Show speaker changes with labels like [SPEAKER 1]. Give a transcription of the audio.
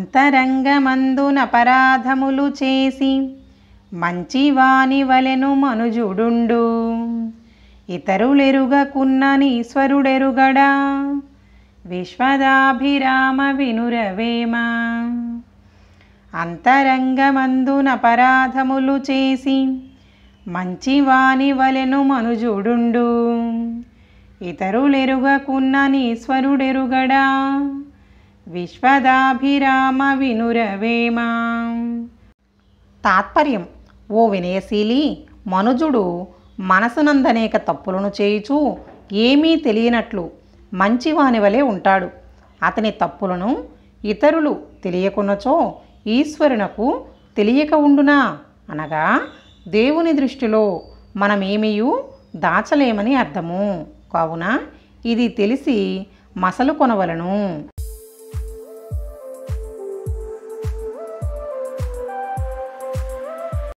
[SPEAKER 1] అంతరంగమందున అపరాధములు చేసి మంచివాని వలెను మనుజుడుండు ఇతరులెరుగకున్న ఈశ్వరుడెరుగడా విశ్వదాభిరామ వినురవేమ అంతరంగమందున అపరాధములు చేసి మంచివాని వలెను మనుజుడుండు ఇతరులెరుగకున్న ఈశ్వరుడెరుగడా విశ్వదాభిరామ వినురవేమ తాత్పర్యం ఓ వినయశీలి మనుజుడు మనసునందనేక తప్పులను చేయుచూ ఏమీ తెలియనట్లు మంచివాని వలె ఉంటాడు అతని తప్పులను ఇతరులు తెలియకున్నచో ఈశ్వరునకు తెలియక ఉండునా అనగా దేవుని దృష్టిలో మనమేమీయూ దాచలేమని అర్థము కావున ఇది తెలిసి మసలు కొనవలను